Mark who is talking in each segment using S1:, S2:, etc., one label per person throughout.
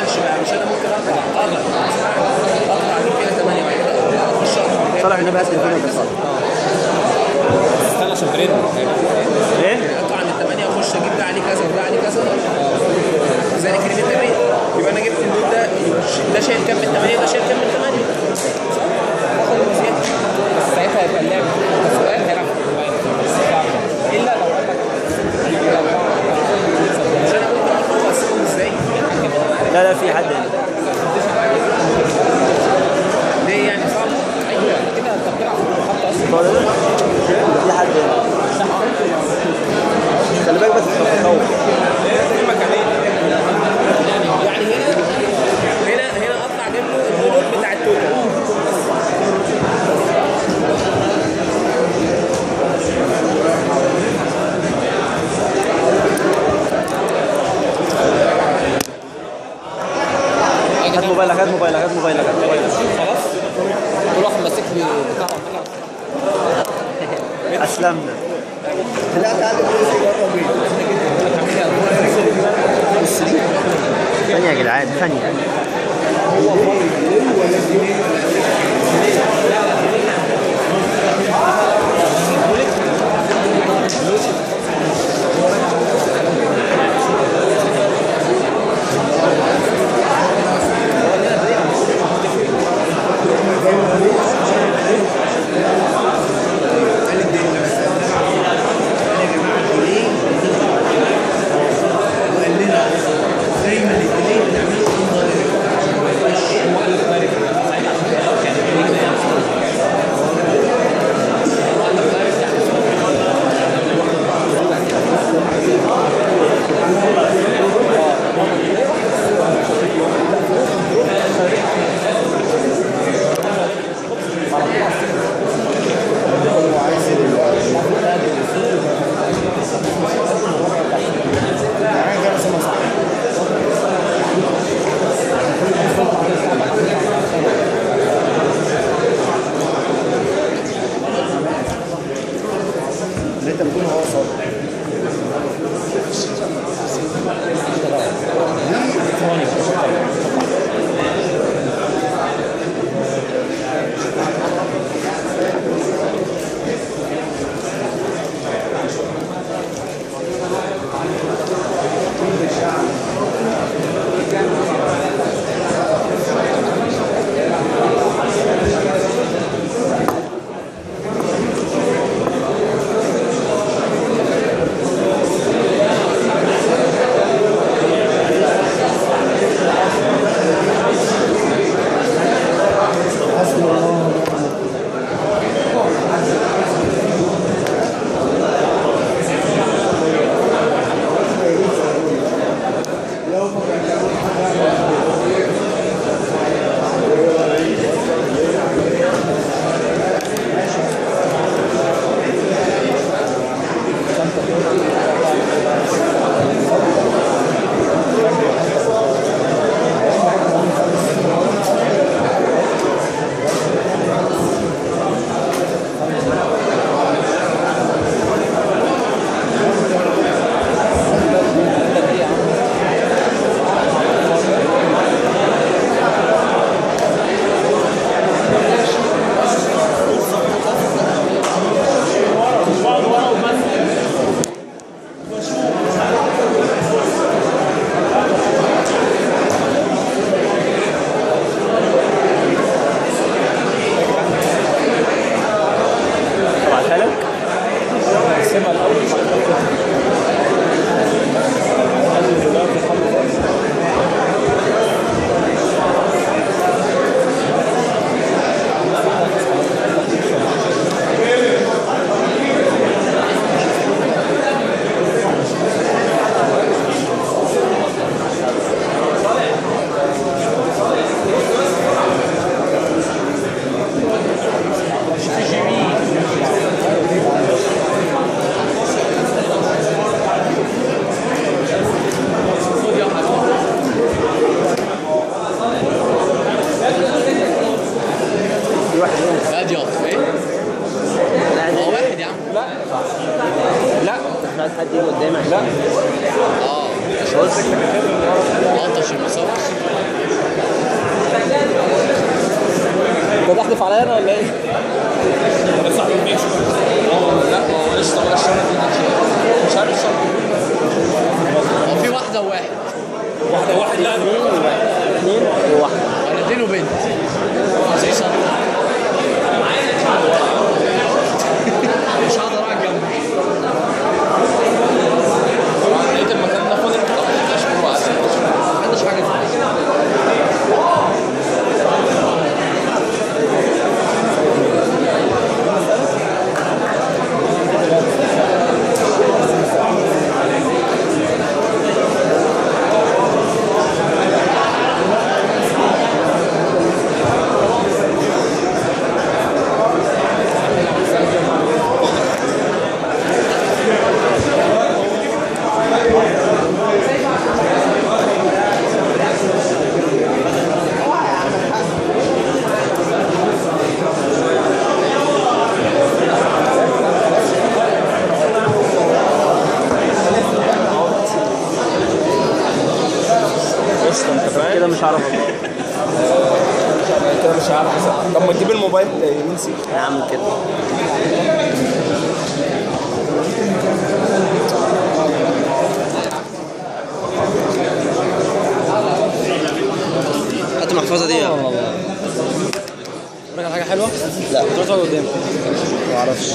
S1: معلش بقى مش انا ممكن اقطع اقدر اقطع دي فيها 8 واحد اخش اقطع
S2: صالح النبي هات تليفونك يا صالح
S3: استنى عشان برن
S2: ايه؟
S1: اقطع من 8 اخش اجيب ده عليه كذا وده عليه كذا زي كلمه الريت يبقى انا جبت النوت ده ده شايل كام من 8 وده شايل كام من 8 صح؟ اخد المسيح
S3: ساعتها يبقى اللعب السؤال هيلعب في الموبايل الا لو قال لك
S1: مش انا ممكن اقول هو اقسمهم ازاي؟
S2: لا لا في حد هنا
S1: ليه يعني صعب؟
S3: ايوه كده انت بتلعب في المحطه اصلا
S2: هو ده؟ في حد هنا خلي بالك بس مش هتتطور
S3: في مكانين
S1: يعني هنا هنا هنا اطلع اجيب له النوت بتاع التوتال
S2: هات موبايلك هات موبايلك هات موبايلك هات موبايلك
S3: خلاص كل واحد ماسك لي بتاع
S2: اسلمنا ثانية يا جدعان ثانية اللي انت بتقوله هو صادق
S3: تحدف عليا انا ولا ايه؟
S1: بس صاحبي ماشي اه لا ما هو لسه طبعا الشنطه دي مش- مش عارف الشنطه
S3: هو في واحده وواحد
S1: واحده واحد لا
S2: اثنين وواحد
S3: ولدين وبنت زي شنطه مش هقدر اقعد جنبك
S1: لقيت المكان ده فاضي طب اشكره على
S3: ما عنديش حاجه في البيت.
S1: قشطه انت فاهم
S2: كده مش هعرف
S1: كده مش عارف طب ما تجيب الموبايل يمين سي
S2: اعمل كده هات المحفظه دي
S3: اقول لك على حاجه حلوه؟ لا تروح تقعد قدامي
S2: ما اعرفش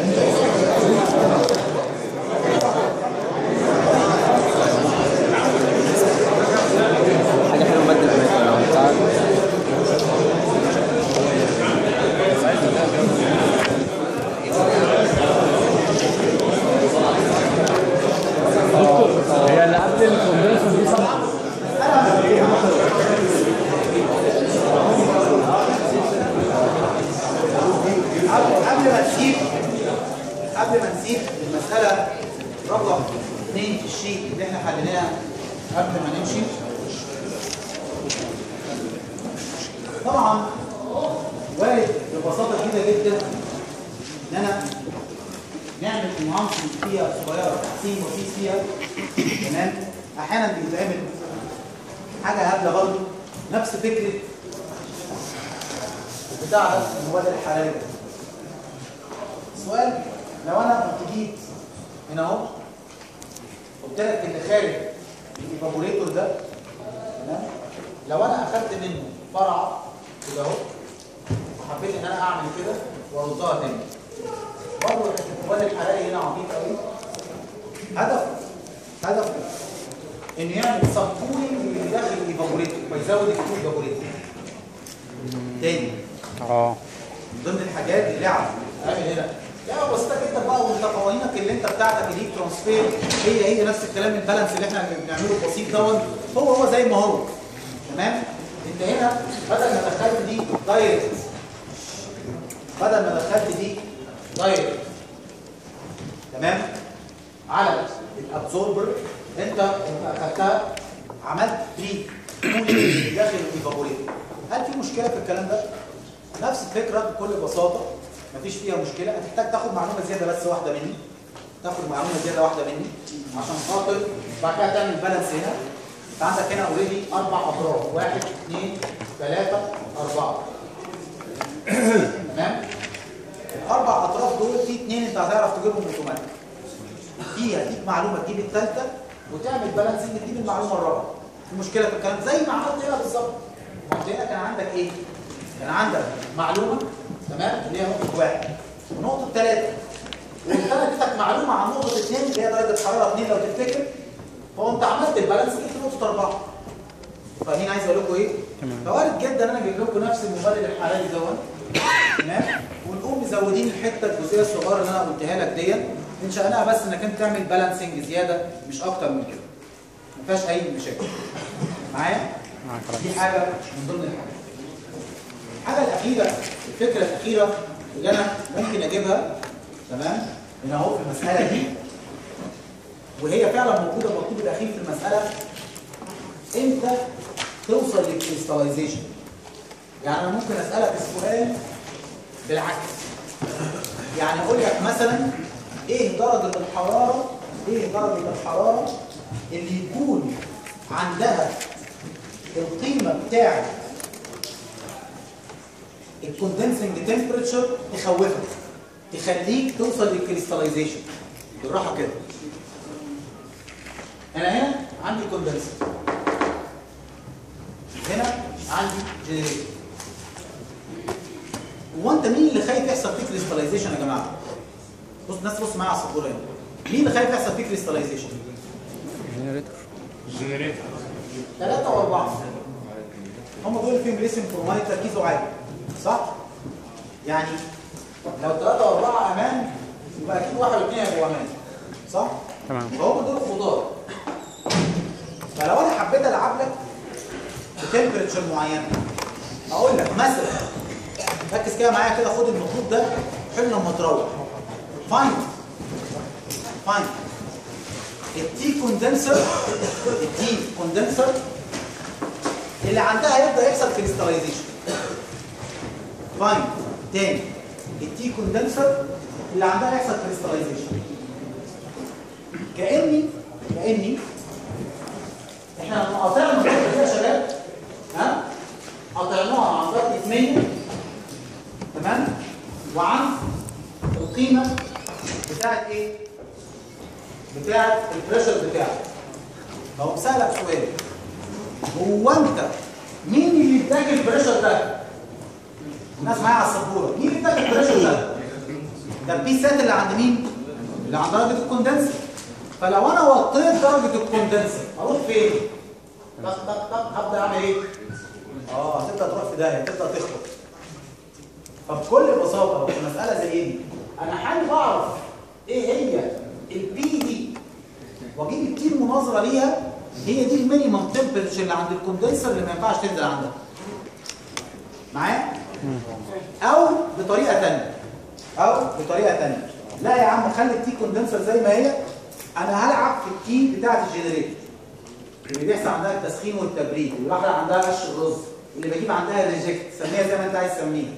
S2: حاجه حلوه ماده دماغي تعال
S3: هي اللي قبل الكوندنسر دي صح؟
S4: قبل ما نسيب قبل ما نسيب المسألة رقم اثنين في الشيت اللي احنا حليناها قبل ما نمشي طبعا وارد ببساطة كده جدا ان انا نعمل انهانسمنت فيها صغيرة تحسين بسيط فيها تمام احيانا بيتعمل حاجة هبلة برضه نفس فكرة بتاع المبادئ الحرارية سؤال لو انا كنت جيت هنا اهو قلت لك اللي خارج الايفابوريتور ده تمام لو انا اخدت منه فرع كده اهو وحبيت ان انا اعمل كده واردها تاني برضه المبادئ الحراري هنا عبيط قوي هدفه هدفه انه يعمل سبكولينج اللي داخل الايفابوريتور فيزود الكول ايفابوريتور تاني
S2: اه
S4: من ضمن الحاجات اللي لعب عامل هنا لا بسيطه جدا بقى وانت قوانينك اللي انت بتاعتك الهيت ترانسفير هي هي نفس الكلام البالانس اللي احنا بنعمله البسيط دوت هو هو زي ما هو تمام انت هنا بدل ما دخلت دي دايركت بدل ما دخلت دي دايركت تمام على الابزوربر انت انت اخدتها عملت بري داخل الايفابوريتور هل في مشكله في الكلام ده؟ نفس الفكره بكل بساطه مفيش فيها مشكله هتحتاج تاخد معلومه زياده بس واحده مني تاخد معلومه زياده واحده مني عشان خاطر بعد كده تعمل بالانس هنا انت عندك هنا اوريدي اربع اطراف واحد اثنين ثلاثه اربعه تمام الاربع اطراف دول في اثنين انت هتعرف تجيبهم اوتوماتيك في هديك معلومه تجيب الثالثه وتعمل بالانسنج تجيب المعلومه الرابعه المشكله في الكلام زي ما عملت هنا بالظبط ما انت هنا كان عندك ايه؟ كان عندك معلومه تمام اللي هي نقطه واحد ونقطه ثلاثه وانت انا اديتك معلومه عن نقطه اثنين اللي هي درجه حراره اثنين لو تفتكر فقمت عملت البالانس جبت نقطه اربعه فاهمين عايز اقول لكم ايه؟ فوارد جدا انا اجيب لكم نفس المبرر الحراري دوت تمام ونقوم مزودين الحته الجزئيه الصغيره اللي انا قلتها لك ديت ان شاء بس انك انت تعمل بالانسنج زياده مش اكتر من كده ما فيهاش اي مشاكل معايا؟ دي حاجه من ضمن الحاجات الحاجه الاخيره الفكره الاخيره اللي انا ممكن اجيبها تمام هنا اهو في المساله دي وهي فعلا موجوده المطلوب الاخير في المساله امتى توصل للكريستاليزيشن يعني انا ممكن اسالك السؤال بالعكس يعني اقول لك مثلا ايه درجه الحراره ايه درجه الحراره اللي يكون عندها القيمه بتاعه الكوندنسنج تمبريتشر تخوفك تخليك توصل للكريستاليزيشن بالراحه كده انا هنا عندي كوندنسر هنا عندي جنريتور هو انت مين اللي خايف يحصل فيه كريستاليزيشن يا جماعه بص الناس بص معايا على السبوره هنا مين اللي خايف يحصل فيه كريستاليزيشن
S3: جنريتور
S4: ثلاثة وأربعة هم دول فيهم ريسم فورمالي تركيزه عالي صح؟ يعني لو ثلاثة وأربعة أمان يبقى أكيد واحد واثنين هيبقوا أمان صح؟
S2: تمام.
S4: فهم دول خضار فلو أنا حبيت ألعب لك بتمبرتشر معينة أقول لك مثلا ركز كده معايا كده خد المخطوط ده حل لما تروح فاين فاين التي كوندنسر التي كوندنسر اللي عندها يبدا يحصل كريستاليزيشن فاين تاني التي كوندنسر اللي عندها يحصل كريستاليزيشن كاني كاني احنا لما قطعنا النقطه دي يا شباب ها قطعناها عن ضغط 100 تمام وعن القيمه بتاعت ايه بتاعت البريشر بتاعك لو بسألك سؤال هو انت مين اللي اداك البريشر ده؟ الناس معايا على السبوره مين اللي اداك البريشر ده؟ ده البيسات اللي عند مين؟ اللي عند درجه الكوندنسر فلو انا وطيت درجه الكوندنسر اروح فين؟ طق طق طق هبدا اعمل ايه؟ اه هتبدا تروح في داهيه تبدا تخبط فبكل بساطه في مساله زي دي انا حابب اعرف ايه هي البي دي واجيب التي المناظره ليها هي دي المينيمم تمبرتشر اللي عند الكوندنسر اللي ما ينفعش تنزل عندها معايا او بطريقه ثانيه او بطريقه ثانيه لا يا عم خلي التي كوندنسر زي ما هي انا هلعب في التي بتاعه الجنريتور اللي بيحصل عندها التسخين والتبريد اللي بحرق عندها قش الرز اللي بجيب عندها الريجكت سميها زي ما انت عايز تسميها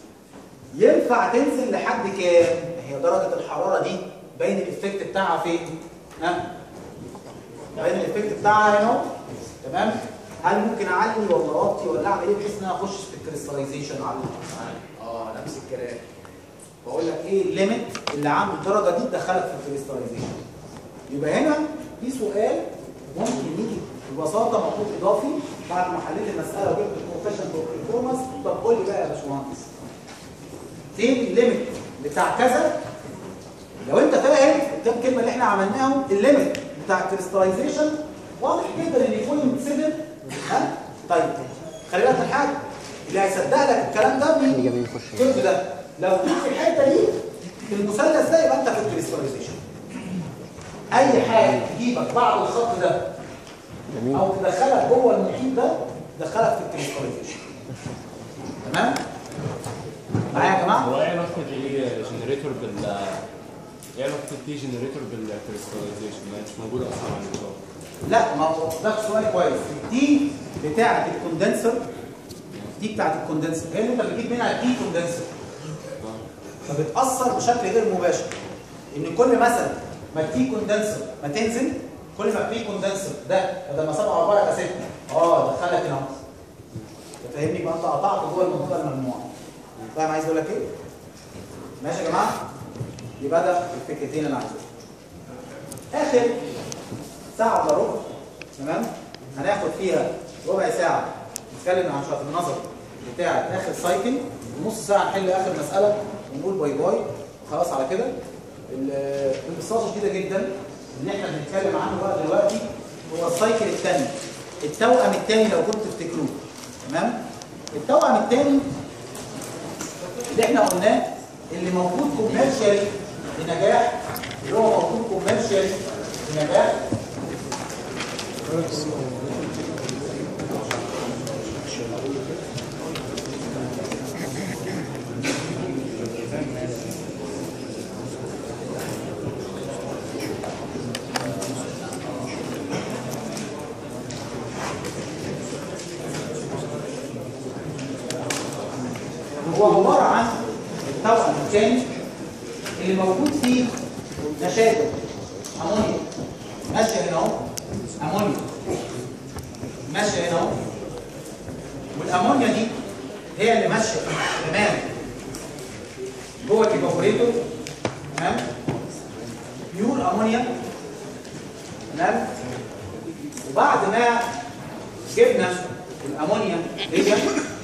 S4: ينفع تنزل لحد كام هي درجه الحراره دي باين الافكت بتاعها فين ها باين الافكت بتاعها هنا اهو. تمام هل ممكن اعلي ولا اوطي ولا اعمل ايه بحيث ان انا اخش في الكريستاليزيشن على اه نفس الكلام بقول لك ايه الليميت اللي عامل الدرجه دي تدخلك في الكريستاليزيشن يبقى هنا في سؤال ممكن يجي ببساطه مطلوب اضافي بعد ما حليت المساله وجبت الكونفشن برفورمانس طب قول لي بقى يا باشمهندس فين الليميت بتاع كذا لو انت فاهم الكام كلمه اللي احنا عملناهم الليميت بتاع الكريستاليزيشن واضح جدا ان يكون يتسبب ها طيب خلي بالك من حاجه اللي هيصدق لك الكلام ده مين؟ الكيرف ده لو جيت في الحته دي في المثلث ده يبقى انت في الكريستاليزيشن اي حاجه تجيبك بعد الخط ده او تدخلك جوه المحيط ده تدخلك في الكريستاليزيشن تمام؟ معايا يا جماعه؟
S3: هو ايه علاقه الايه جنريتور بال ايه علاقه التي جنريتور بالكريستاليزيشن؟ ما مش موجوده اصلا على النظام
S4: لا ما هو ده سؤال كويس دي بتاعه الكوندنسر دي بتاعه الكوندنسر هي اللي انت بتجيب منها الدي كوندنسر فبتاثر بشكل غير مباشر ان كل مثلا ما التي كوندنسر ما تنزل كل ما البي كوندنسر ده بدل ما 7 4 يبقى 6 اه دخلك هنا اهو فاهمني يبقى انت قطعت جوه المنطقه الممنوعه فاهم عايز اقول لك ايه؟ ماشي يا جماعه؟ يبقى ده الفكرتين اللي عايزهم اخر ساعة الا ربع تمام هناخد فيها ربع ساعة نتكلم عن شرط النظر بتاع اخر سايكل ونص ساعة نحل اخر مسألة ونقول باي باي خلاص على كده ال- ببساطة شديدة جدا اللي احنا بنتكلم عنه بقى دلوقتي هو السايكل الثاني التوأم الثاني لو كنت تفتكروه تمام التوأم الثاني اللي احنا قلناه اللي موجود كوميرشالي بنجاح اللي هو موجود كوميرشالي بنجاح هو عبارة عن التوأم الثاني اللي موجود فيه نشادر امونيا ماشيه هنا اهو امونيا ماشيه هنا اهو والامونيا دي هي اللي ماشيه تمام جوه الايفابوريتور تمام بيور امونيا تمام وبعد ما جبنا الامونيا دي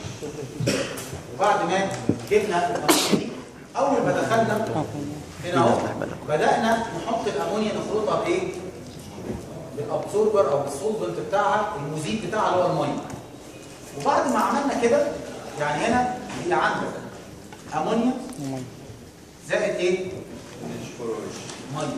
S4: وبعد ما جبنا الامونيا دي اول ما دخلنا هنا اهو بدانا نحط الامونيا نخلطها بايه؟ بالابسوربر او بالسولفنت بتاعها المذيب بتاعها اللي هو الميه وبعد ما عملنا كده يعني هنا هي عندك امونيا زائد ايه؟ ميه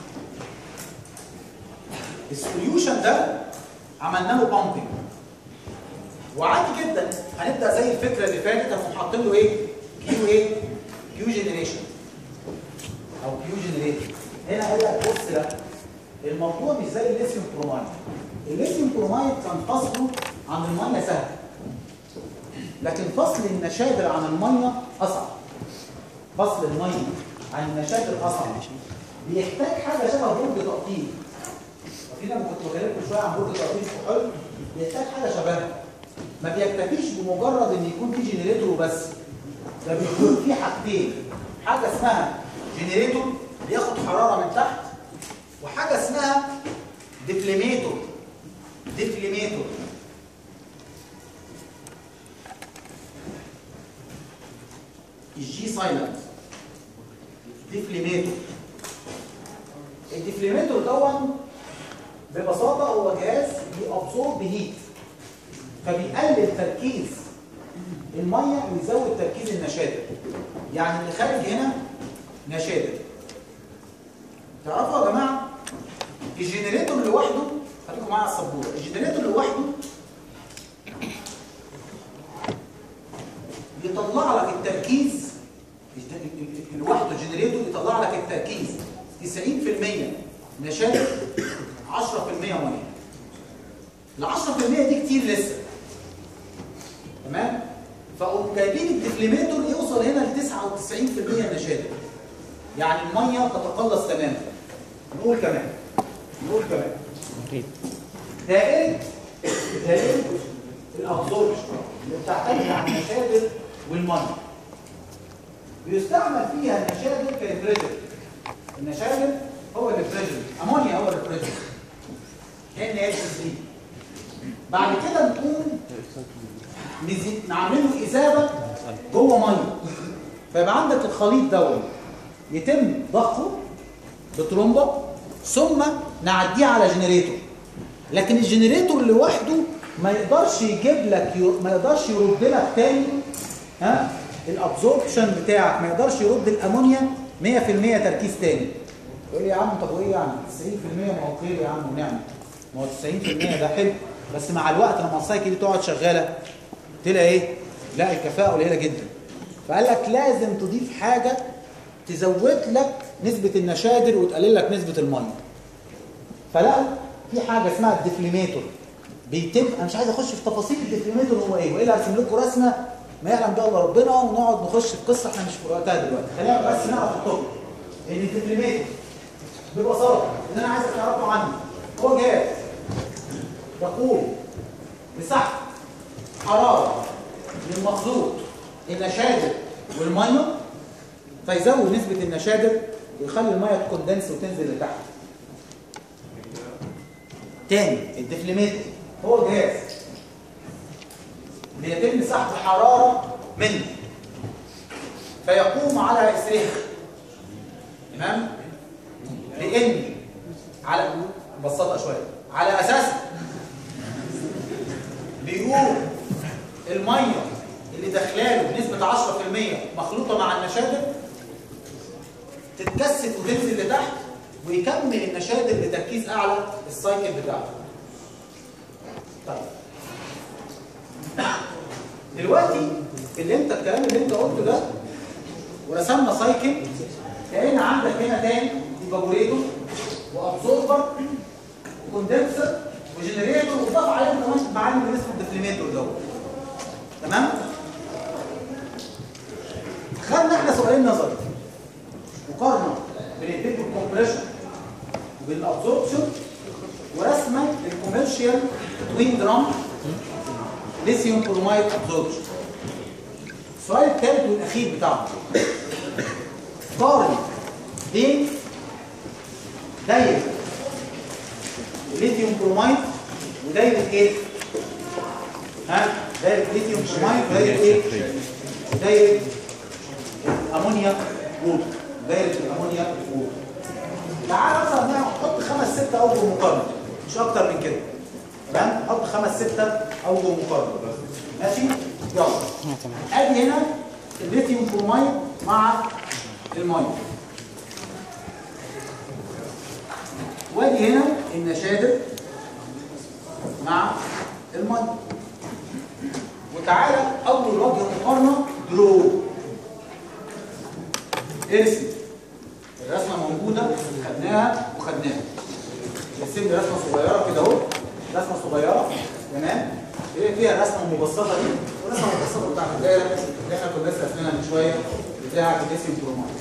S4: السوليوشن ده عملنا له بامبنج وعادي جدا هنبدا زي الفكره اللي فاتت هنقوم حاطين له ايه؟ كيو ايه؟ كيو جنريشن او كيو جنريتور هنا قال لك بص لا الموضوع مش زي الليثيوم برومايد الليثيوم برومايد كان فصله عن الميه سهل لكن فصل النشادر عن الميه اصعب فصل الميه عن النشادر اصعب بيحتاج حاجه شبه برج تقطيع وفينا لما كنت بكلمكم شويه عن برج تقطيع في حلم بيحتاج حاجه شبهها ما بيكتفيش بمجرد ان يكون في جنريتور وبس ده بيكون في حاجتين حاجه اسمها جنريتور بياخد حراره من تحت وحاجه اسمها ديفليميتور ديفليميتور الجي سايلنت ديفليميتور الديفليميتور دون ببساطه هو جهاز بيابسورب هيت فبيقلل تركيز الميه ويزود تركيز النشادر يعني اللي خارج هنا نشادر تعرفوا يا جماعه الجنريتور لوحده خليكم معايا على السبوره الجنريتور لوحده يطلع لك التركيز لوحده الجنريتور يطلع لك التركيز 90% نشادر 10% ميه ال 10% دي كتير لسه تمام فقوم جايبين الديفليميتور يوصل هنا ل 99% نشادر يعني الميه تتقلص تماما نقول كمان نقول كمان دائرة دائرة الابزوربشن اللي بتعتمد على النشادر والميه بيستعمل فيها النشادر كريفريجرنت النشادر هو الريفريجرنت امونيا هو الريفريجرنت ان اتش 3 بعد كده نقوم نزيد نعمل له اذابه جوه ميه فيبقى عندك الخليط دوت يتم ضخه بترومبه ثم نعديه على جنريتور لكن الجنريتور لوحده ما يقدرش يجيب لك ما يقدرش يرد لك تاني ها الابزوربشن بتاعك ما يقدرش يرد الامونيا 100% تركيز تاني يقول لي يا عم طب وايه يعني 90% ما هو خير يا عم ونعمه ما هو 90% ده حلو بس مع الوقت لما السايكل دي تقعد شغاله تلاقي ايه؟ لا الكفاءه قليله جدا فقال لك لازم تضيف حاجه تزود لك نسبه النشادر وتقلل لك نسبه الميه فلقوا في حاجه اسمها الديفليميتور بيتم انا مش عايز اخش في تفاصيل الديفليميتور هو ايه والا ارسم لكم رسمه ما يعلم بها الا ربنا ونقعد نخش في قصه احنا مش في وقتها دلوقتي خلينا بس نعرف الطب ان الديفليميتور ببساطه اللي انا عايزك تعرفوا عنه هو جهاز يقوم بسحب حراره من مخلوط النشادر والميه فيزود نسبه النشادر ويخلي الميه تكوندنس وتنزل لتحت تاني الديفليميتر هو جهاز بيتم سحب حراره منه فيقوم على اسرها تمام لان على بسطها شويه على اساس بيقوم الميه اللي داخلاله بنسبه 10% مخلوطه مع النشادر تتكثف وتنزل لتحت ويكمل النشادر بتركيز اعلى السايكل بتاعته. طيب دلوقتي اللي انت الكلام اللي انت قلته ده ورسمنا سايكل كأن عندك هنا تاني ايفابوريتور وابزوربر وكوندنسر وجنريتور وضاف عليهم كمان معامل بنسبه الديفليميتور دوت تمام خدنا احنا سؤالين نظري مقارنه بين البيت كومبريشن وبين الابزوربشن ورسمه الكوميرشال توين درام ليثيوم برومايد ابزوربشن السؤال الثالث والاخير بتاعنا قارن بين دايره ليثيوم برومايد ودايره ايه؟ ها؟ دايره ليثيوم برومايد ودايره ايه؟ دايره الامونيا ووتر دايره الامونيا ووتر تعال مثلا نعمل- نحط خمس ست اوجه مقارنه مش اكتر من كده تمام نحط خمس ستة اوجه مقارنه ماشي يلا ادي هنا الليثيوم برومايد مع الميه وادي هنا النشادر مع الميه وتعالى اول وجه مقارنه درو ارسم الرسمه موجوده خدناها وخدناها ارسم لي رسمه صغيره كده اهو رسمه صغيره تمام ايه فيها الرسمه المبسطه دي والرسمه المبسطه بتاعت الدايره اللي احنا كنا لسه رسمينها من شويه بتاعت الاسم برومايد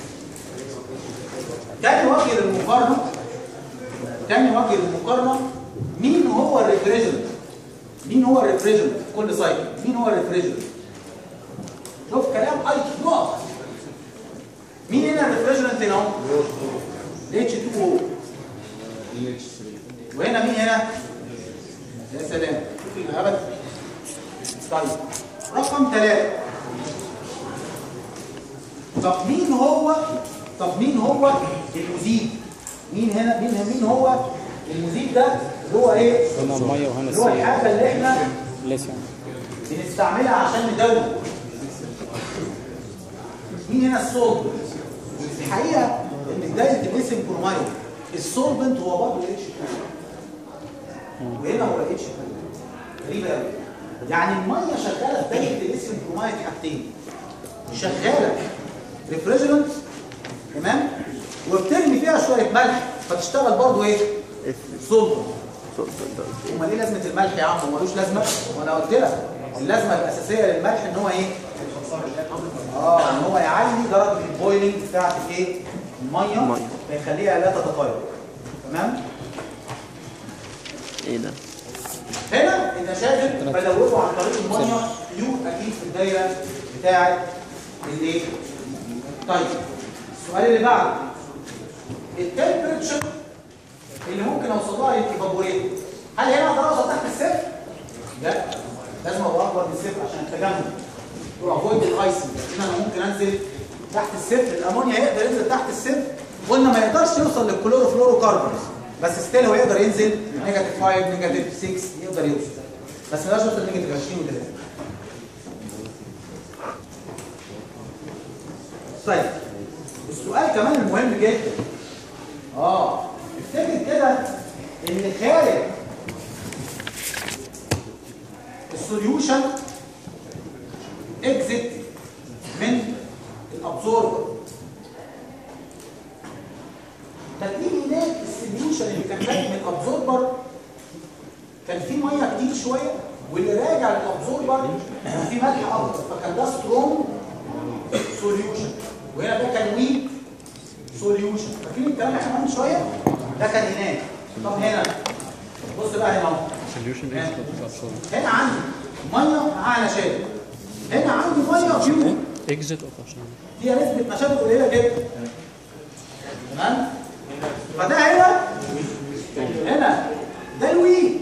S4: تاني وجه للمقارنه تاني وجه للمقارنه مين هو الريفريجرنت مين هو الريفريجرنت في كل سايكل مين هو الريفريجرنت شوف كلام اي نقط مين هنا الريفريجرنت هنا اهو اتش 2 او وهنا مين هنا يا سلام شوف الهبل طيب رقم ثلاثة طب مين هو طب مين هو المذيب مين هنا مين مين هو المذيب ده اللي هو ايه
S5: هنا الميه وهنا
S4: اللي هو
S5: السيل
S4: الحاجه اللي احنا
S5: ليثيوم
S4: بنستعملها عشان ندون مين هنا السولفنت الحقيقه ان بدايه الليثيوم برومايد السولفنت هو برضه اتش 2 وهنا هو اتش 2 غريبه قوي يعني الميه شغاله في بدايه الليثيوم برومايد حاجتين شغاله ريفريجرنت تمام وبترمي فيها شويه ملح فتشتغل برضه ايه سولفنت امال ايه لازمه الملح يا عم هو ملوش لازمه وانا قلت لك اللازمه الاساسيه للملح ان هو ايه اه ان هو يعلي درجه البويلنج بتاعت الايه الميه فيخليها لا تتغير تمام
S2: ايه ده؟
S4: هنا النشاجر بدوبه عن طريق الميه يو اكيد في الدايره بتاعت الايه طيب السؤال اللي بعده التمبريتشر اللي ممكن اوصل لها للايفابوريت هل هنا اقدر اوصل تحت الصفر؟ لا لازم ابقى اكبر من الصفر عشان التجمد تو افويد الايسنج هنا انا ممكن انزل تحت الصفر الامونيا يقدر ينزل تحت الصفر قلنا ما يقدرش يوصل للكلوروفلورو كاربونز بس ستيل هو يقدر ينزل نيجاتيف 5 نيجاتيف 6 يقدر يوصل بس ما يقدرش يوصل نيجاتيف 20 و30 طيب السؤال كمان المهم جدا اه افتكر كده ان خارج السوليوشن اكزيت من الابزوربر فتلاقي هناك السوليوشن اللي كان خارج من الابزوربر كان فيه ميه كتير شويه واللي راجع للابزوربر كان فيه ملح اكتر فكان ده سترونج سوليوشن وهنا ده كان ويك سوليوشن فاكرين الكلام اللي احنا قلنا من شويه ده كان هناك طب هنا بص بقى هنا اهو هنا. هنا عندي ميه معاها نشاط هنا عندي ميه بيور
S5: اكزيت اوف عشان
S4: فيها نسبه نشاط قليله جدا تمام فده هنا هنا ده الويك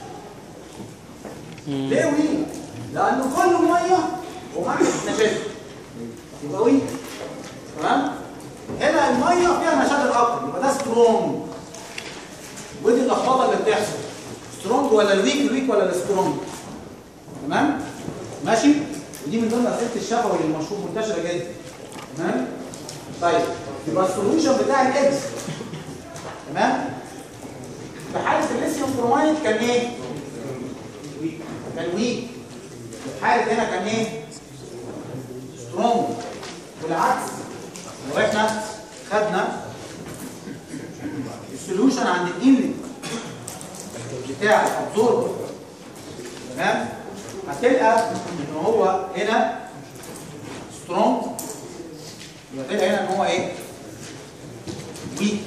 S4: ليه ويك؟ لانه كله ميه ومعاه نشاط يبقى ويك تمام هنا الميه فيها نشاط اكتر يبقى ده سترونج ودي اللخبطه اللي بتحصل سترونج ولا الويك الويك ولا السترونج تمام ماشي ودي من ضمن اسئله الشفوي المشهور منتشره جدا تمام طيب يبقى السوليوشن بتاع الاكس تمام في حاله الليثيوم برومايد كان ايه ويك كان ويك في حاله هنا كان ايه سترونج والعكس لو احنا خدنا السوليوشن عند الانلت بتاع الابزوربر تمام هتلقى ان هو هنا سترونج يبقى تلقى هنا ان هو ايه ويك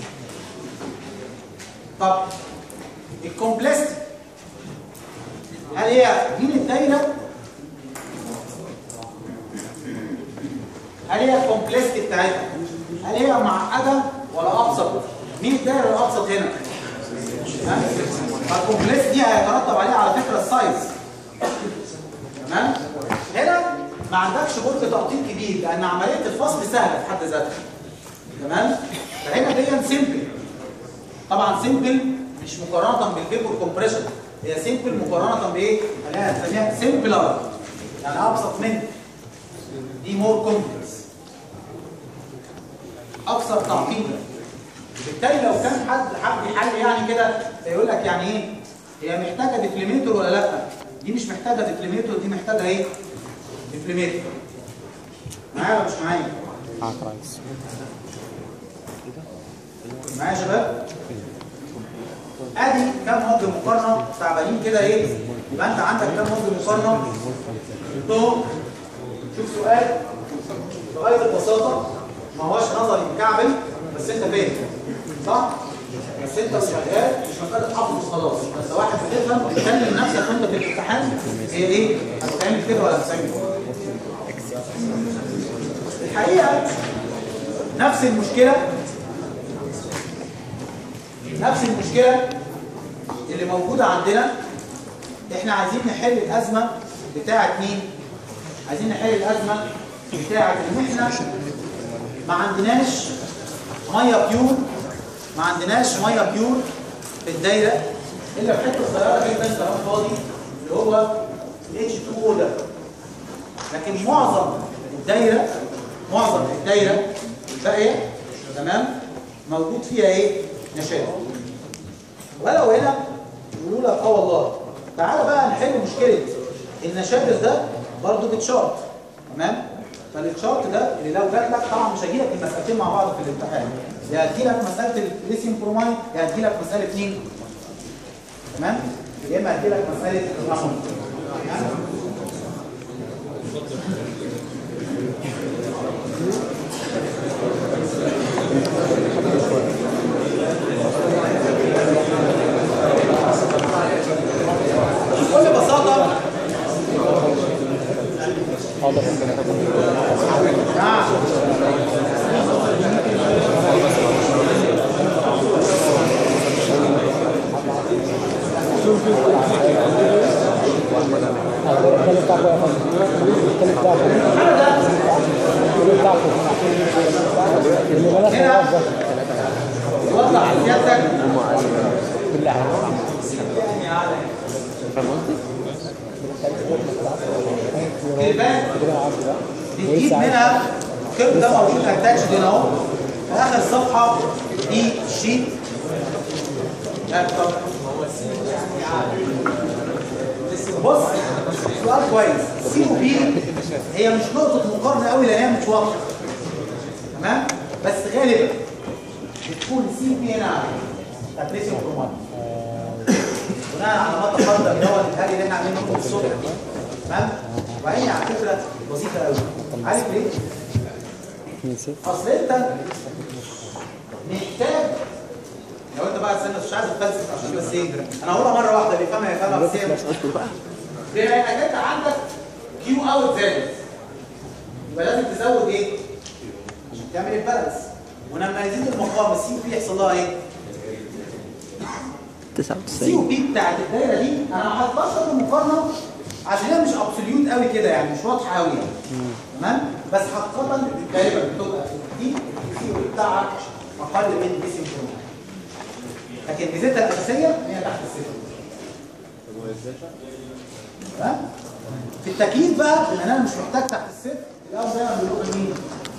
S4: طب الكومبلكس هل هي مين الدايره هل هي الكومبلكسيتي بتاعتها هل هي معقده ولا ابسط مين الدايره الابسط هنا تمام الكومبلكس دي هيترتب عليها على فكره السايز تمام هنا ما عندكش برج تقطيع كبير لان عمليه الفصل سهله في حد ذاتها تمام فهنا دي سيمبل طبعا سيمبل مش مقارنه بالفيبر كومبريشن هي سيمبل مقارنه بايه خلينا نسميها سيمبلر يعني ابسط منه دي مور كومبلكس اكثر تعقيدا بالتالي لو كان حد حب يحل يعني كده يقول لك يعني ايه هي محتاجه ديفليميتور ولا لا دي مش محتاجه ديفليميتور دي محتاجه ايه ديفليميتور معايا ولا مش معايا
S2: معاك رئيس
S4: معايا يا شباب ادي كام وجه مقارنه تعبانين كده ايه يبقى انت عندك كام وجه مقارنه تو شوف سؤال بغايه البساطه ما هوش نظري مكعبل بس انت فاهم صح بس انت شغال مش محتاج تحفظ خلاص بس واحد بتفهم بتكلم نفسك وانت في الامتحان هي ايه هتتعمل كده ولا هتتعمل كده الحقيقه نفس المشكله نفس المشكله اللي موجوده عندنا احنا عايزين نحل الازمه بتاعه مين عايزين نحل الازمه بتاعه ان احنا ما عندناش ميه بيور ما عندناش ميه بيور في الدايره الا في حته صغيره جدا كلام فاضي اللي هو الاتش 2 او ده لكن معظم الدايره معظم الدايره الباقيه تمام موجود فيها ايه نشاط ولو هنا يقولوا لك اه والله تعالى بقى نحل مشكله النشابر ده برضه بتشارت تمام فالتشارت ده اللي لو جات لك طبعا مش هيجي لك المسالتين مع بعض في الامتحان يا هتجي لك مساله الليثيوم برومايد يا هتجي لك مساله مين تمام يا اما هتجي لك مساله الرقم بكل بساطه
S2: حاضر ربنا يتقبل
S4: نعم
S2: الكلام بتاعكم يا فندم الكلام بتاعكم الكلام بتاعكم اللي بلاش
S4: هنا
S2: نوظف
S4: يوضح سيادتك
S2: بالله عليك
S4: كليبات
S2: كده عارف بقى
S4: بتجيب منها الكيرف ده موجود اتاتش هنا اهو في اخر صفحه دي شيت لابتوب بص سؤال كويس سي او بي هي مش نقطه مقارنه قوي لان هي مش واضحه تمام بس غالبا بتكون سي او بي هنا تدريس الكرومات بناء على ما تقدم دوت الهادي اللي احنا عاملينه في الصبح تمام وهي على فكره بسيطه قوي عارف ليه؟
S2: نسيت
S4: اصل انت محتاج لو انت بقى تستنى مش عايز تفلسف عشان بس ايه انا هقولها مره واحده اللي يفهمها يفهمها بس هي مش بما انك انت عندك كيو اوت زائد يبقى لازم تزود ايه؟ عشان تعمل البالانس ولما يزيد المقام السي او بي يحصل لها ايه؟ السي او بي بتاعت الدايره دي انا ما حطيتهاش في المقارنه عشان هي مش ابسوليوت قوي كده يعني مش واضحه قوي يعني تمام بس حقيقه غالبا بتبقى دي السي او بي بتاعك اقل من دي سيمبتوم لكن ميزتها الاساسيه هي تحت الصفر تمام في التكييف بقى ان انا مش محتاج تحت الصفر الاول دايما بيروح لمين؟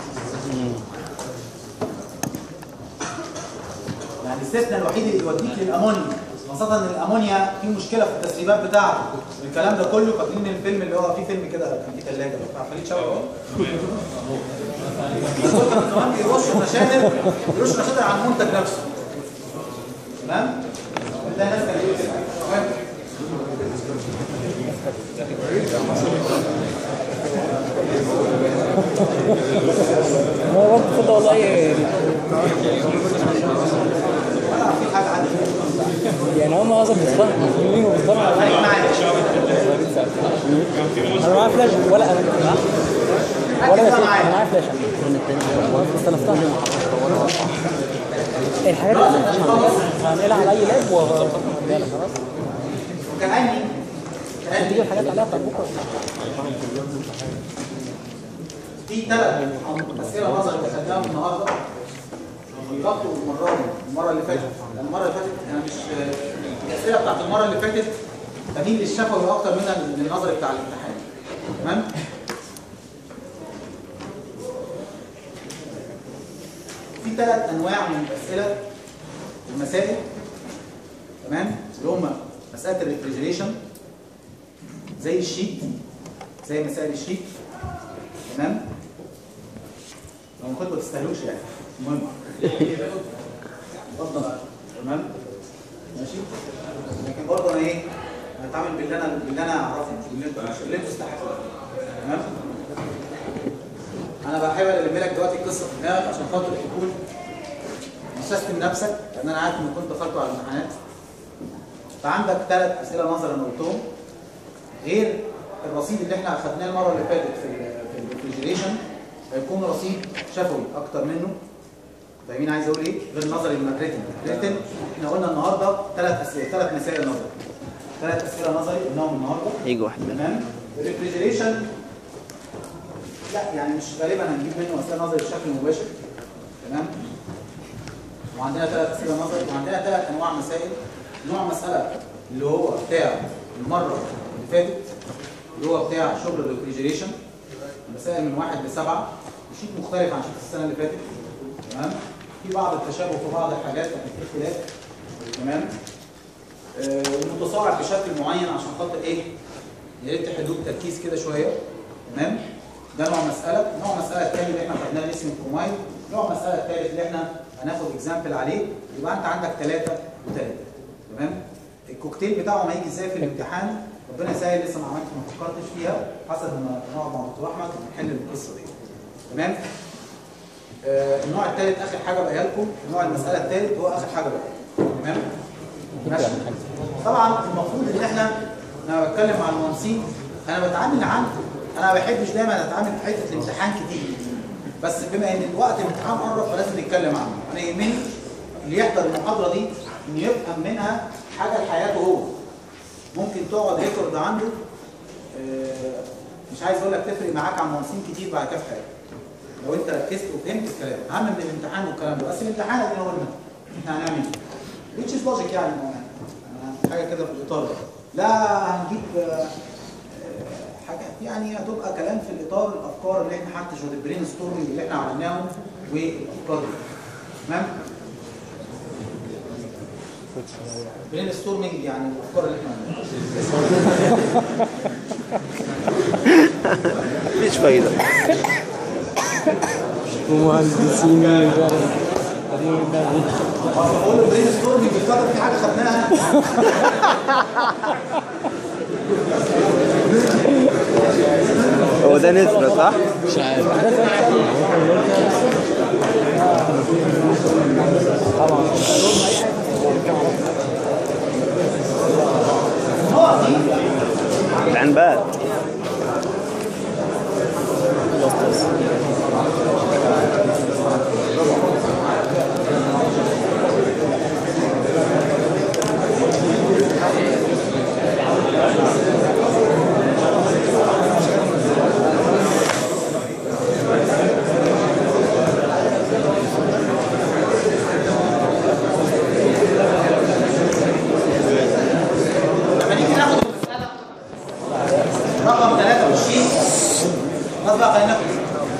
S4: يعني الاستثناء الوحيد اللي يوديك للامونيا خاصة ان الامونيا في مشكلة في التسريبات بتاعته الكلام ده كله فاكرين الفيلم اللي هو في فيلم كده كان فيه ثلاجة بتاع فريد شوقي كان زمان بيرشوا مشاهد بيرشوا مشاهد عن المنتج نفسه تمام؟ ده ناس كانوا بيقولوا كده تمام؟
S2: ما هو انت كده والله
S4: ولا في حاجة عندي
S2: يعني هم اصلا بيصطنعوا مسلمين وبيصطنعوا
S4: خليك معايا
S2: انا معايا فلاش ولا انا
S4: ركز بقى
S5: انا
S4: معايا
S5: معايا فلاشه استلفتها الحاجات اللي هنقلها على اي لاب وهديها لك خلاص
S4: وكان عندي كان
S5: تيجي
S4: عندي
S5: الحاجات عليها بتاعت بكره
S4: في ثلاث اسئله نظري اللي خدناهم النهارده غلطوا المره دي المره اللي فاتت لأن المره اللي فاتت انا مش الاسئله بتاعت المره اللي فاتت تميل للشفوي اكتر منها للنظري بتاع الامتحان تمام في ثلاث انواع من الاسئله المسائل تمام اللي هم مساله الريفريجريشن زي الشيت زي مسائل الشيت تمام لو ما كنت ما تستاهلوش يعني المهم اتفضل تمام ماشي لكن برضه انا ايه هتعامل باللي انا باللي انا اعرفه مش باللي انت مش باللي انت تستحقه تمام انا بحاول الم لك دلوقتي القصه في دماغك عشان خاطر تكون مسستم نفسك لان انا عارف ان كنت دخلت على الامتحانات فعندك ثلاث اسئله نظرا انا قلتهم غير الرصيد اللي احنا اخدناه المره اللي فاتت في ال في الريفريجريشن هيكون رصيد شفوي اكتر منه فاهمين عايز اقول ايه غير نظري لما ريتن ريتن احنا قلنا النهارده ثلاث اسئله ثلاث مسائل نظري ثلاث اسئله نظري قلناهم النهارده
S2: يجي واحد منهم
S4: تمام الريفريجريشن لا يعني مش غالبا هنجيب منه اسئله نظري بشكل مباشر تمام وعندنا ثلاث اسئله نظري وعندنا ثلاث انواع مسائل نوع مساله اللي هو بتاع المره اللي فاتت اللي هو بتاع شغل الريفريجريشن مسائل من واحد لسبعه شيء مختلف عن شيء السنه اللي فاتت تمام في بعض التشابه في بعض الحاجات لكن في اختلاف تمام آه، متصاعد بشكل معين عشان خاطر ايه يا ريت تحدوه بتركيز كده شويه تمام ده نوع مساله نوع مساله الثاني اللي احنا خدناه اسمه الكرومايد نوع مساله الثالث اللي احنا هناخد اكزامبل عليه يبقى انت عندك ثلاثه وثلاثه تمام الكوكتيل بتاعهم هيجي ازاي في الامتحان ربنا يسهل لسه ما عملتش ما فكرتش فيها حسب ما نقعد مع دكتور احمد ونحل القصه دي تمام آه النوع الثالث اخر حاجه بقى لكم نوع المساله الثالث هو اخر حاجه بقى تمام ماشي طبعا المفروض ان احنا انا بتكلم مع المهندسين انا بتعامل عن انا ما بحبش دايما اتعامل في حته الامتحان كتير بس بما ان الوقت الامتحان قرب فلازم نتكلم عنه انا يهمني اللي يحضر المحاضره دي انه يفهم منها حاجه لحياته هو ممكن تقعد ريكورد عنده آه، مش عايز اقول لك تفرق معاك عن مهندسين كتير بعد كده في حياتك لو انت ركزت وفهمت الكلام اهم من الامتحان والكلام ده بس الامتحان ادينا قلنا احنا هنعمل ايه which is logic يعني آه، حاجه كده في الاطار ده لا هنجيب آه، آه، حاجه يعني هتبقى كلام في الاطار الافكار اللي احنا حتى شويه البرين ستورمنج اللي احنا عملناهم والافكار دي تمام برين ستورمنج يعني الافكار اللي احنا عملناها
S2: مفيش فايدة
S5: ومهندسين
S4: بقول له برين ستورمنج بالقدر في حاجه خدناها
S2: هو ده نسبة صح؟
S5: مش عارف طبعا
S2: العنبات
S4: لما نيجي ناخد المساله رقم 23 خلاص بقى خلينا ناخد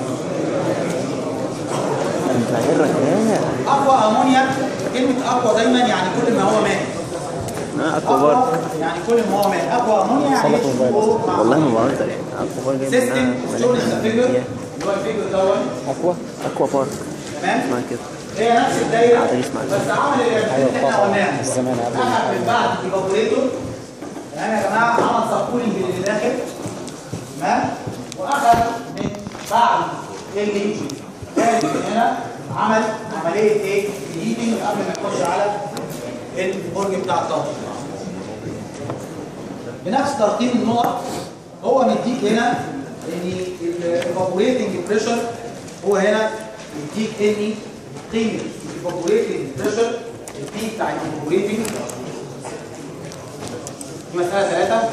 S2: انت عرك
S4: اقوى امونيا كلمه اقوى دايما يعني كل ما هو مائي
S2: اه اكوا بارك
S4: يعني كل ما هو مائي اقوى امونيا يعني H2O مع
S2: والله ما بهزر يعني اكوا بارك جاي
S4: سيستم
S2: منها
S4: شغل الفيجر
S2: ملاك
S4: اللي هو الفيجر دوت
S5: اقوى
S2: اكوا بارك
S4: تمام
S2: اسمها كده
S4: هي نفس الدايره
S2: قاعدين يسمعوا.
S4: بس عمل اللي احنا قلناه
S5: الزمان قبل
S4: اخذ من بعد ايفابوريتور تمام يا جماعه عمل سبكولينج اللي داخل تمام واخذ من بعد اللي خارج من هنا عمل عمليه ايه؟ هيتنج قبل ما يخش على البرج بتاع الطاقه بنفس ترتيب النقط هو مديك هنا ان الايفابوريتنج بريشر هو هنا يديك ان قيمه الايفابوريتنج بريشر البي بتاع الايفابوريتنج مساله ثلاثه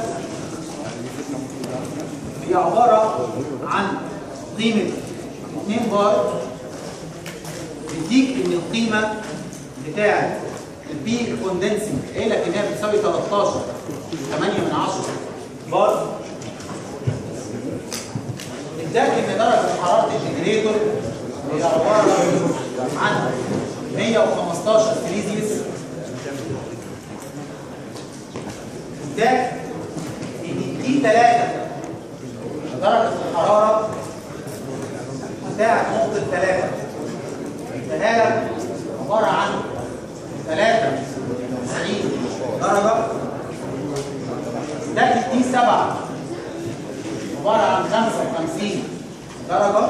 S4: هي عباره عن قيمه 2 بار يديك ان القيمه بتاعه البي كوندنسنج قايل لك انها بتساوي 13 8 من 10 بار اداك ان درجه حراره الجنريتور هي عباره عن 115 سيليزيوس اداك ان دي 3 درجه الحراره بتاعت نقطه 3 اداها لك عباره عن 93 درجه ده دي 7 عبارة عن 55 درجة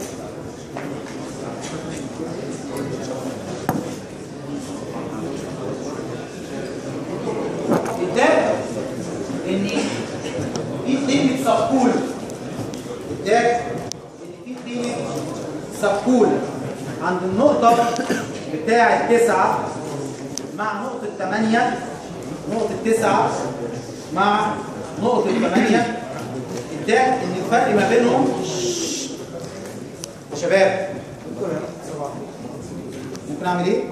S4: اداك ان في قيمة سبكول اداك ان في قيمة سبكول عند النقطة بتاعة 9 مع نقطة 8 نقطة 9 مع نقطة 8 اداك ان الفرق ما بينهم يا شباب ممكن اعمل ايه؟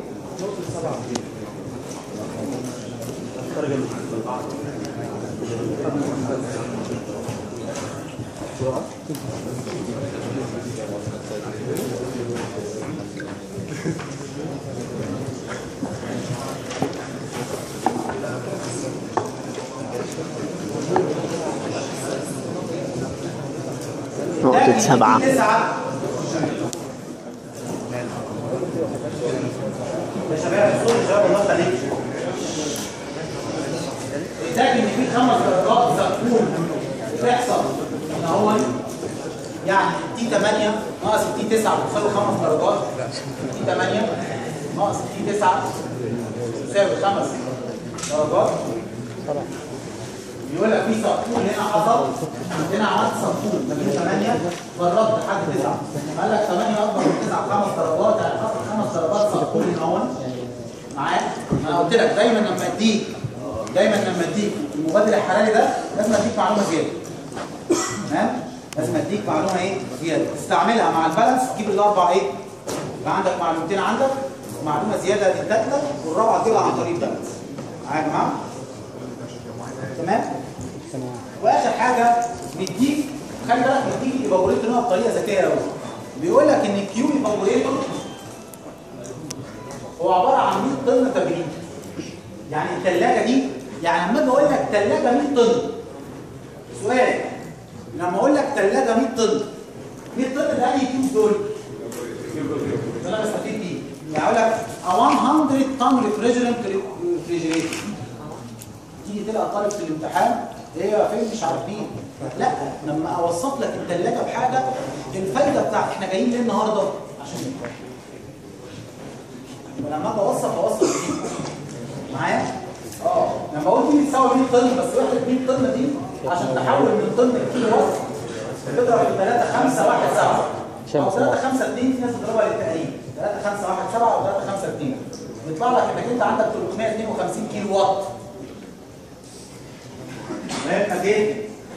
S2: نقطة سبعة
S4: تسعة يا شباب الصوت يا شباب الله يخليك اداك ان في خمس درجات سكون بتحصل هنا هو يعني تي 8 ناقص تي 9 بتساوي خمس درجات تي 8 ناقص تي 9 تساوي خمس درجات بيقول لك في سقفون هنا حصل هنا عملت سقفون ما بين 8 فرضت لحد 9 قال لك 8 اكبر من 9 بخمس درجات يعني حصل خمس درجات سقفون هنا اهو معاك انا قلت لك دايما لما اديك دايما لما اديك المبادل الحراري ده لازم اديك معلومه زياده تمام لازم اديك معلومه ايه زياده تستعملها مع البالانس تجيب الاربع ايه يبقى عندك معلومتين عندك معلومه زياده اديتك لك والرابعه تجيبها عن طريق البالانس معايا يا جماعه تمام واخر حاجه بيديك خلي بالك بيديك الايفابوريتور هنا بطريقه ذكيه قوي بيقول لك ان الكيو ايفابوريتور هو عباره عن 100 طن تبريد يعني الثلاجه دي يعني لما اجي اقول لك ثلاجه 100 طن سؤال لما اقول لك ثلاجه 100 طن 100 طن ده انهي كيوب دول؟ ده انا بستفيد بيه يعني اقول لك 100 طن ريفريجرنت ريفريجريتور تيجي تلقى طالب في الامتحان ايه فين مش عارفين لا لما اوصف لك الثلاجه بحاجه الفايده بتاعت احنا جايين ليه النهارده عشان نفهم. ولما اجي اوصف اوصف دي معايا اه لما اقول دي بتساوي 100 طن بس وحده 100 طن دي عشان تحول من طن لكيلو وات بتضرب في 3 5 1 7 او 3 5 2 في ناس بتضربها للتقريب 3 5 1 7 او 3 5 2 بيطلع لك انك انت عندك 352 كيلو وات فاهم جدا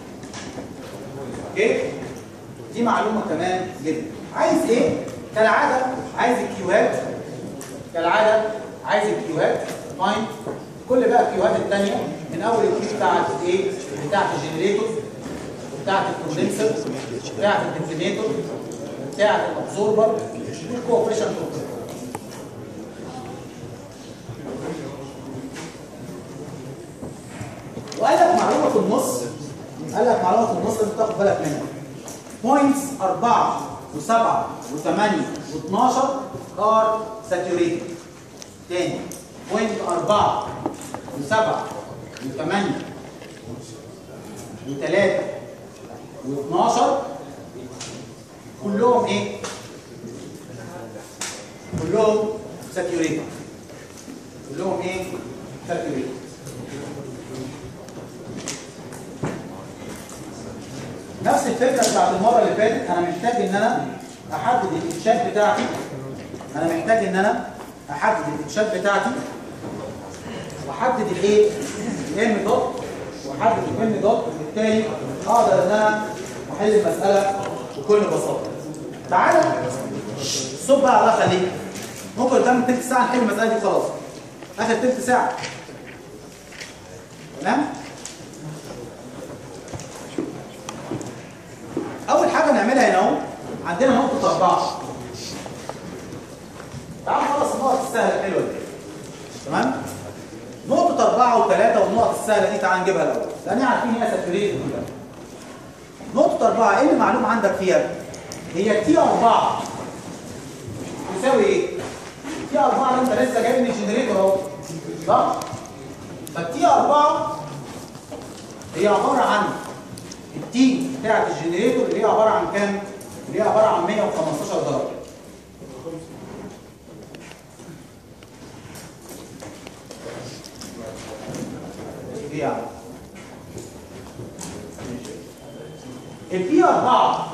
S4: اوكي دي معلومه كمان جدا عايز ايه كالعاده عايز الكيوهات كالعاده عايز الكيوهات فاين كل بقى الكيوهات الثانيه من اول الكيو بتاعت ايه بتاعت الجنريتور بتاعت الكوندنسر بتاعت الديفينيتور بتاعت الابزوربر والكوفيشنت وقال لك معلومه في النص قال لك معلومه في النص لازم تاخد بالك منها بوينتس 4 و7 و8 و12 ار ساتوريتد تاني بوينت 4 و7 و8 و3 و12 كلهم ايه؟ كلهم ساتوريتد كلهم ايه؟ ساتوريتد نفس الفكره بتاعت المره اللي فاتت انا محتاج ان انا احدد الاتشات بتاعتي انا محتاج ان انا احدد الاتشات بتاعتي واحدد الايه الام دوت واحدد الام دوت وبالتالي اقدر ان انا احل المساله بكل بساطه تعالى صب بقى الله يخليك ممكن قدام تلت ساعه نحل المساله دي خلاص اخر تلت ساعه تمام اول حاجه نعملها هنا اهو عندنا نقطه اربعه تعال نخلص النقط السهله الحلوه دي تمام نقطه اربعه وثلاثه والنقط السهله دي تعال نجيبها الاول لان عارفين هي ساتوريت كلها نقطه اربعه ايه اللي معلوم عندك فيها هي تي اربعه تساوي ايه تي اربعه اللي انت لسه جايب من الجنريتور اهو صح فالتي اربعه هي عباره عن التي بتاعت الجنريتور اللي هي عباره عن كام؟ اللي هي عباره عن 115 درجه. ايه يعني؟ البي 4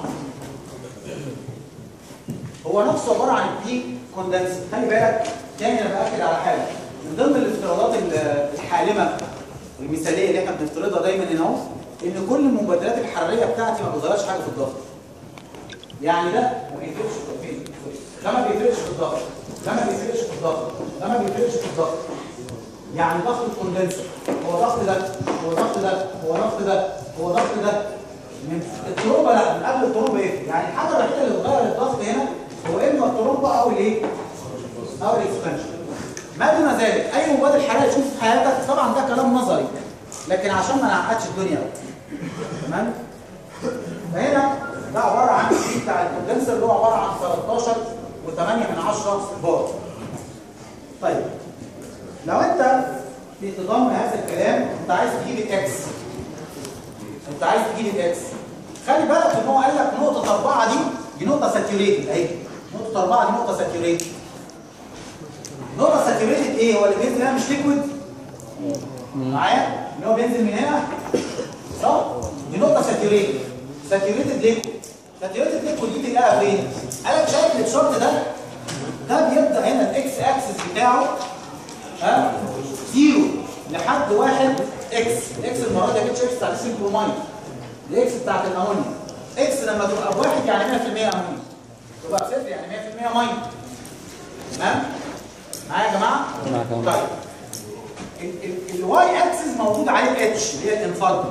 S4: هو نفسه عباره عن البي كوندنس خلي بالك تاني انا باكد على حاجه من ضمن الافتراضات ال- الحالمه المثاليه اللي احنا بنفترضها دايما هنا اهو ان كل المبادلات الحراريه بتاعتي ما بتغيرش حاجه في الضغط يعني ده ما بيفرقش في التوفيق ده ما بيفرقش في الضغط ده ما بيفرقش في الضغط ده ما بيفرقش في الضغط يعني ضغط الكوندنسر هو ضغط ده هو ضغط ده هو ضغط ده هو ضغط ده من الترومبه لا من قبل الترومبه ايه يعني الحاجه الوحيده اللي بتغير الضغط هنا هو اما الترومبه او الايه او الاكسبانشن ما دون ذلك اي مبادل حراري تشوفه في حياتك طبعا ده كلام نظري لكن عشان ما نعقدش الدنيا قوي تمام فهنا ده عباره عن الهيت بتاع الكوندنسر اللي هو عباره عن 13 و8 من 10 بار طيب لو انت في تضم هذا الكلام انت عايز تجيب الاكس انت عايز تجيب الاكس خلي بالك ان هو قال لك نقطه اربعه دي دي نقطه ساتيوريتد اهي نقطه اربعه دي نقطه ساتيوريتد نقطه ساتيوريتد ايه هو اللي بينزل هنا مش ليكويد معايا ان هو بينزل من هنا صح دي نقطه ساتيوريتد ساتيوريتد ليكويد ساتيوريتد ليكويد دي تلاقيها فين قال لك شايف الشرط ده ده بيبدا هنا الاكس اكسس بتاعه ها زيرو لحد واحد اكس اكس المره دي ما جبتش اكس بتاعت السيمبروماين الاكس بتاعت الامونيا اكس لما تبقى بواحد يعني 100% امونيا تبقى بصفر يعني 100% ميه تمام معايا يا جماعه طيب الواي اكسس موجود عليه الاتش اللي هي الانفالد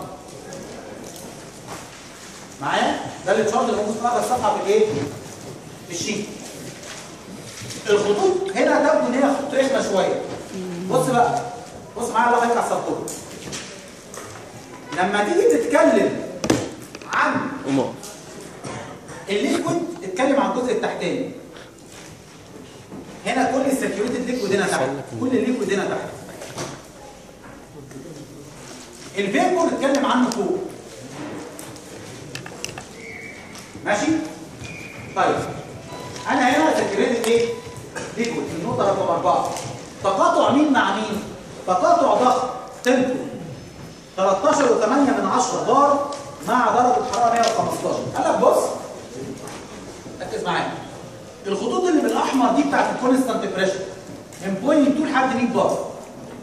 S4: معايا ده التشارت اللي موجود في اخر صفحه في الايه في الشيت الخطوط هنا تبدو ان هي خطوط رخمه شويه بص بقى بص معايا الله يخليك على السبوره لما تيجي تتكلم عن الليكويد اتكلم عن الجزء التحتاني هنا كل السكيورتي ليكويد هنا تحت كل الليكويد هنا تحت الفيبور اتكلم عنه فوق ماشي طيب انا هنا سكيورتي ايه ليكويد النقطه رقم أربعة تقاطع مين مع مين تقاطع ضغط تمبو 13 و8 من 10 بار مع درجه حراره 115 قال لك بص ركز معايا الخطوط اللي بالاحمر دي بتاعت الكونستانت بريشر من بوينت 2 لحد 100 بار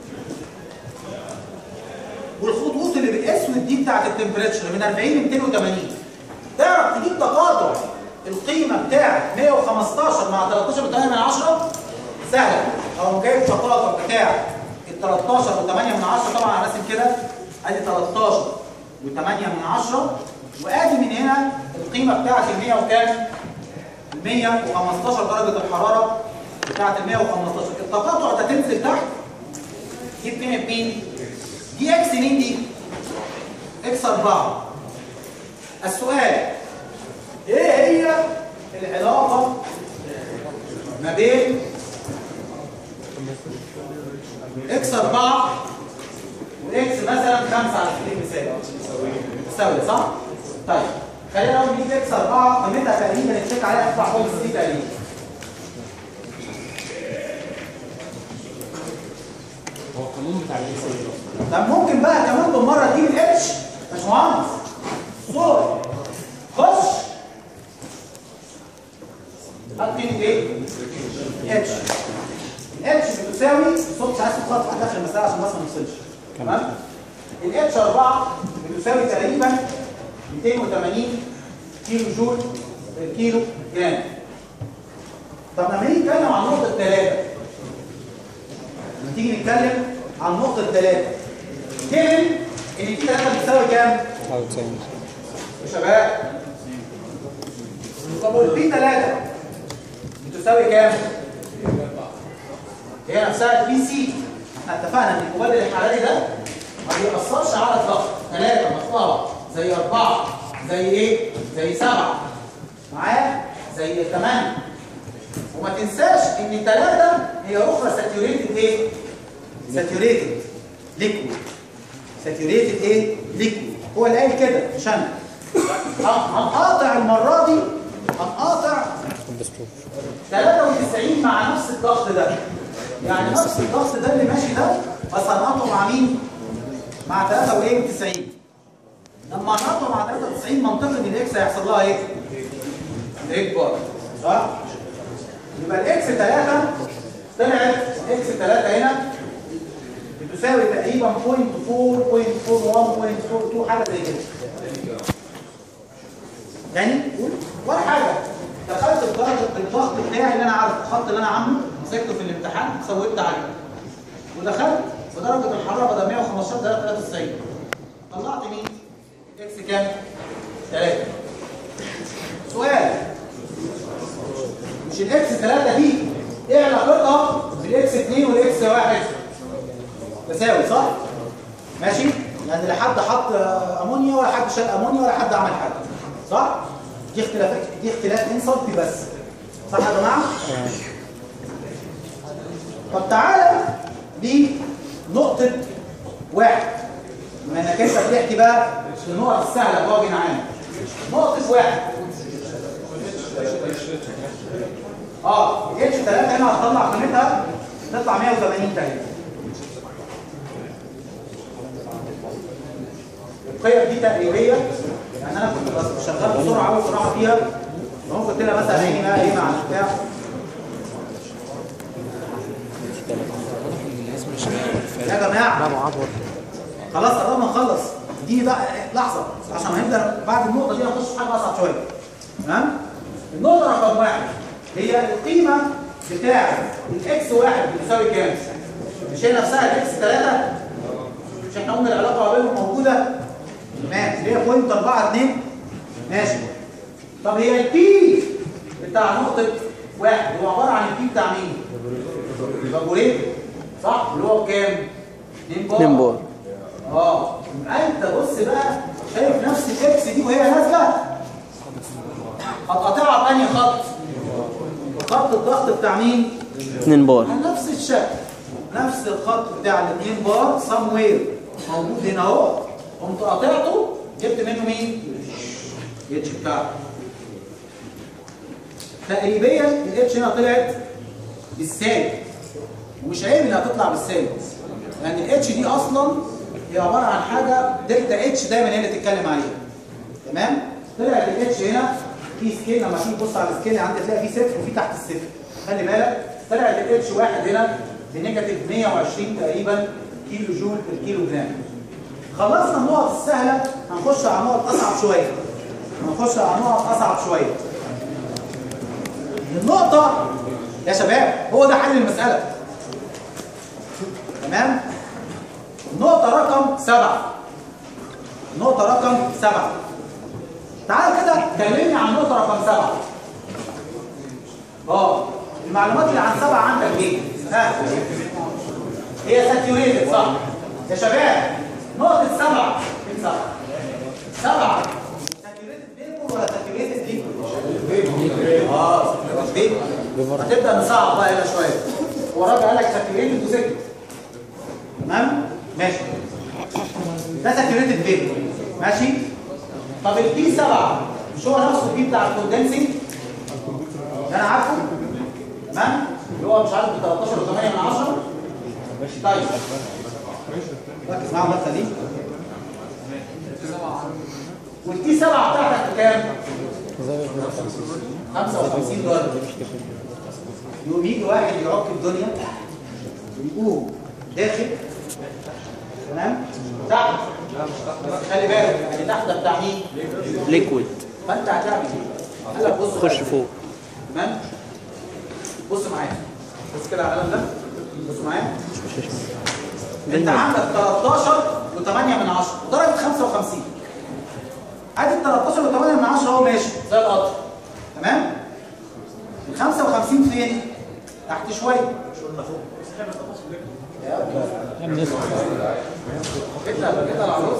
S4: والخطوط اللي بالاسود دي بتاعت التمبريتشر من 40 ل 280 تعرف تجيب تقاطع القيمه بتاعت 115 مع 13 و8 من 10 سهله او جايب تقاطع بتاع ال 13 و8 من 10 طبعا انا راسم كده ادي 13 و8 من 10 وادي من هنا القيمه بتاعت ال 100 وكام؟ ال 115 درجه الحراره بتاعت ال 115 التقاطع ده تنزل تحت دي قيمه مين؟ دي اكس مين دي؟ اكس 4 السؤال ايه هي العلاقه ما بين اكس 4 واكس مثلا 5 على سبيل المثال تساوي صح؟ طيب خلينا نقول نجيب اكس 4 قيمتها تقريبا نتشيك عليها 4.6 تقريبا
S3: هو القانون بتاع الاي سي
S4: طب ممكن بقى كمان بالمره تجيب الاتش باشمهندس صور هات قيمه ايه؟ اتش اتش بتساوي صوت مش عايز تخط على داخل المساله عشان بس ما نفصلش تمام الاتش 4 بتساوي تقريبا 280 كيلو جول كيلو جرام طب لما نيجي نتكلم عن نقطه 3 لما تيجي نتكلم عن نقطه 3 كلم ان دي 3 بتساوي كام؟ يا شباب طب والبي 3 بتساوي كام؟ هي نفسها البي سي احنا اتفقنا ان المبادل الحراري ده ما بيأثرش على الضغط ثلاثة مقطوعة زي أربعة زي إيه؟ زي سبعة معايا؟ زي ثمانية وما تنساش إن ثلاثة هي أخرى ساتيوريتد إيه؟ ساتيوريتد ليكويد ساتيوريتد إيه؟ ليكويد هو اللي قال كده مش أنا هنقاطع المرة دي هنقاطع 93 مع نفس الضغط ده يعني نفس الضغط ده اللي ماشي ده بس هنقطعه مع مين؟ مع 93 لما هنقطعه مع 93 منطقي ان الاكس هيحصل لها ايه؟ اكبر صح؟ يبقى الاكس 3 طلعت اكس 3 هنا بتساوي تقريبا 0.4 0.41 0.42 حاجه زي كده تاني قول ولا حاجه دخلت بدرجه الضغط بتاعي اللي انا عارفه الخط اللي انا عامله مسكته في الامتحان سويت عليه ودخلت بدرجه الحراره بدل 115 ده 93 طلعت مين؟ اكس كام؟ 3 سؤال مش الاكس 3 دي ايه علاقتها بالاكس 2 والاكس 1 تساوي صح؟ ماشي؟ يعني لا حد حط امونيا ولا حد شال امونيا ولا حد عمل حاجه صح؟ دي اختلافات دي اختلاف انصلتي بس صح يا جماعه؟ طب تعالى لنقطة واحد بما انك انت بتحكي بقى النقط السهلة جوه جنعان نقطة واحد اه اتش 3 هنا هتطلع قيمتها تطلع 180 تقريبا القيم دي تقريبيه يعني انا كنت بس شغال بسرعه قوي بسرعه فيها فهو قلت لها مثلا ايه بقى ايه مع البتاع يا جماعه خلاص قربنا نخلص دي بقى لحظه عشان هنبدا بعد النقطه دي هنخش في حاجه اصعب شويه تمام النقطه رقم واحد هي القيمه بتاعه الاكس واحد بتساوي كام؟ مش هي نفسها الاكس 3 مش احنا قلنا العلاقه ما بينهم موجوده تمام اللي هي بوينت 4 2 ماشي طب هي البي بتاع نقطه واحد هو عباره عن البي بتاع مين؟ الفابوريت صح اللي هو بكام؟ 2 بار
S2: 2 بار
S4: اه يبقى انت بص بقى شايف نفس الاكس دي وهي نازله هتقطعها بأنهي خط؟ خط الضغط بتاع مين؟
S2: 2 بار
S4: على نفس الشكل نفس الخط بتاع الاثنين بار سام وير موجود هنا اهو قمت قاطعته جبت منه مين؟ الاتش بتاعه تقريبا الاتش هنا طلعت بالسالب ومش عيب انها تطلع بالسالب لان الاتش دي اصلا هي عباره عن حاجه دلتا اتش دايما هي اللي تتكلم عليها تمام؟ طلعت الاتش هنا في سكيل لما تيجي تبص على السكيل عندك تلاقي في صفر وفي تحت الصفر خلي بالك طلعت الاتش واحد هنا بنيجاتيف 120 تقريبا كيلو جول في الكيلو جرام خلصنا النقط السهله هنخش على نقط اصعب شويه هنخش على نقط اصعب شويه النقطه يا شباب هو ده حل المساله تمام النقطه رقم سبعة النقطه رقم سبعة تعال كده كلمني عن نقطه رقم سبعة اه المعلومات اللي عن سبعة عندك ايه؟ ها هي ساتيوريتد صح يا شباب نقطة سبعة فين سبعة؟ سبعة ساتيوريتد فيبر ولا ساتيوريتد ليكويد؟ اه ساتيوريتد فيبر هتبدأ نصعب بقى هنا شوية هو الراجل قال لك ساتيوريتد وسكت تمام؟ ماشي ده ساتيوريتد فيبر ماشي؟ طب البي سبعة مش هو نفسه البي بتاع الكوندنسنج؟ ده انا عارفه تمام اللي هو مش عارف ب 13 و8 من 10 طيب ركز معايا النقطه دي والتي 7 بتاعتك بكام؟ 55 درجه يقوم يجي واحد يعك الدنيا ويقوم داخل تمام تحت خلي بالك يعني تحت ده بتاع مين؟
S2: ليكويد
S4: فانت هتعمل ايه؟ قال لك بص
S2: خش فوق
S4: تمام بص معايا بص كده على القلم ده بص معايا انت عندك 13 و8 من 10 درجه 55 ادي ال 13 و8 من 10 اهو ماشي زي القطر تمام ال 55 فين؟ تحت شويه كده كده العروس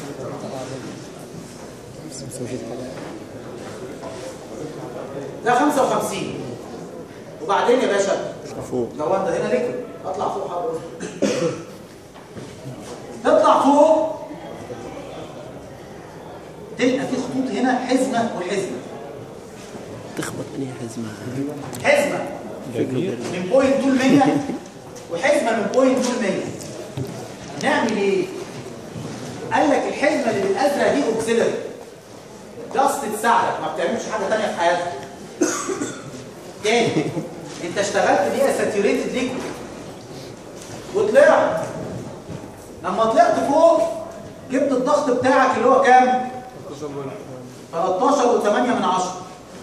S4: ده 55 وبعدين يا باشا
S2: فوق
S4: لو انت هنا ليكويد اطلع فوق حضرتك تطلع فوق تلقى في خطوط هنا حزمه وحزمه
S2: تخبط انهي حزمه
S4: حزمه من بوينت 2 100 وحزمه من بوينت 2 100 نعمل ايه؟ قال لك الحزمه اللي بالازرق دي اوكسيلري جاست تساعدك ما بتعملش حاجه ثانيه في حياتك تاني انت اشتغلت بيها ساتيوريتد ليكويد وطلعت لما طلعت فوق جبت الضغط بتاعك اللي هو كام 13 و8 من 10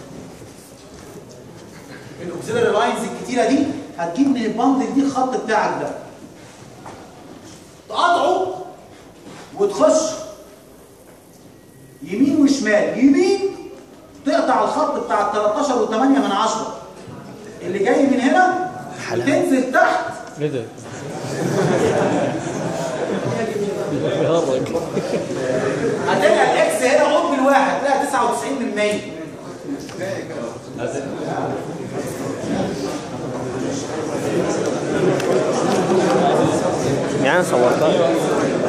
S4: الاوكسيلري لاينز الكتيره دي هتجيب من البندل دي الخط بتاعك ده تقطعه وتخش يمين وشمال يمين تقطع الخط بتاع ال 13 و8 من 10 اللي جاي من هنا وتنزل تحت
S5: ايه ده؟ بيهرج
S4: هتلقى الاكس هنا عضو الواحد تلاقي 99 من 100
S2: يعني انا صورتها